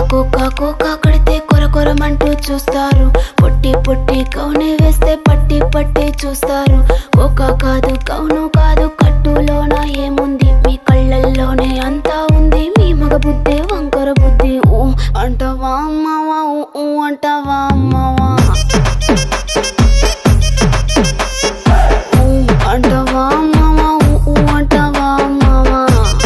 కుక్క కుక్క కడితే కొర కొరమంటూ చూస్తారు పొట్టి పొట్టి కౌని వేస్తే పట్టి పట్టి చూస్తారు కుక్క కాదు కౌను కాదు కట్టులోన ఏముంది మీ కళ్ళల్లోనే అంతా ఉంది మీ మగ బుద్ధి వంకర బుద్ధి ఊ అంటావా అమ్మవా ఊ ఊ అంటావా అమ్మవా ఊ అంటావా అమ్మవా ఊ ఊ అంటావా అమ్మవా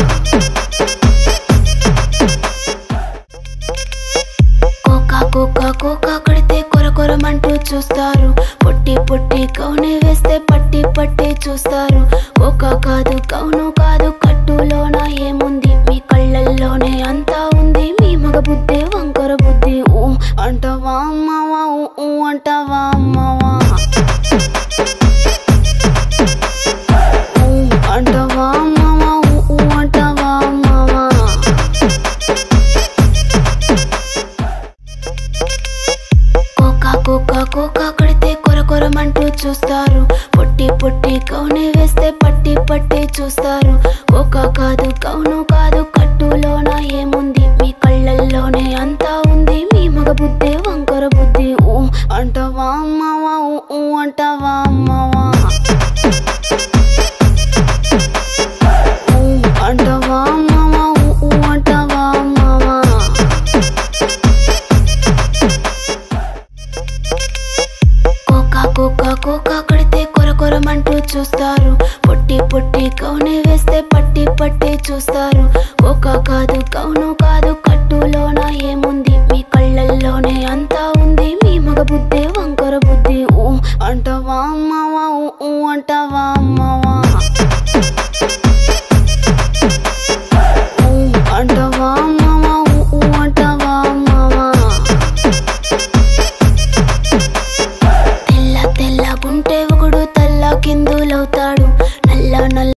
కోకా కోకా కోకా కడితే కొర కొరమంటూ చూస్తారు పొట్టి పొట్టి కౌని వేస్తే పట్టి పట్టి చూస్తారు కోకా కాదు కౌను కాదు కట్టులోన ఏముంది మీ కళ్ళల్లోనే అంతా ఉంది మీ మగ బుద్ధి వంకర బుద్ధి ఊ అంటావా అమ్మవా ఊ ఊ అంటావా అమ్మవా ఊ అంటావా అమ్మవా ఊ ఊ అంటావా అమ్మవా కోకా కోకా కోకా కడితే కొర కొరమంటూ చూస్తారు పొట్టి పొట్టి కౌని వేస్తే పట్టి పట్టి చూస్తారు కోకా కాదు కౌను కాదు కట్టులోన ఏముంది మీ కళ్ళల్లోనే అంతా ఉంది మీ మగ బుద్ధి వంకర బుద్ధి ఊ అంటావా అమ్మవా ఊ ఊ అంటావా అమ్మవా ఊ అంటావా అమ్మవా ఊ ఊ అంటావా అమ్మవా కోకా కోకా కోకా కడితే కొర కొరమంటూ చూస్తారు పొట్టి పొట్టి కౌని వేస్తే పట్టి పట్టి చూస్తారు కోకా కాదు కౌను కాదు కట్టులోన ఏముంది మీ కళ్ళల్లోనే అంతా ఉంది మీ మగ బుద్ధి వంకర బుద్ధి ఊ అంటావా అమ్మవా ఊ ఊ అంటావా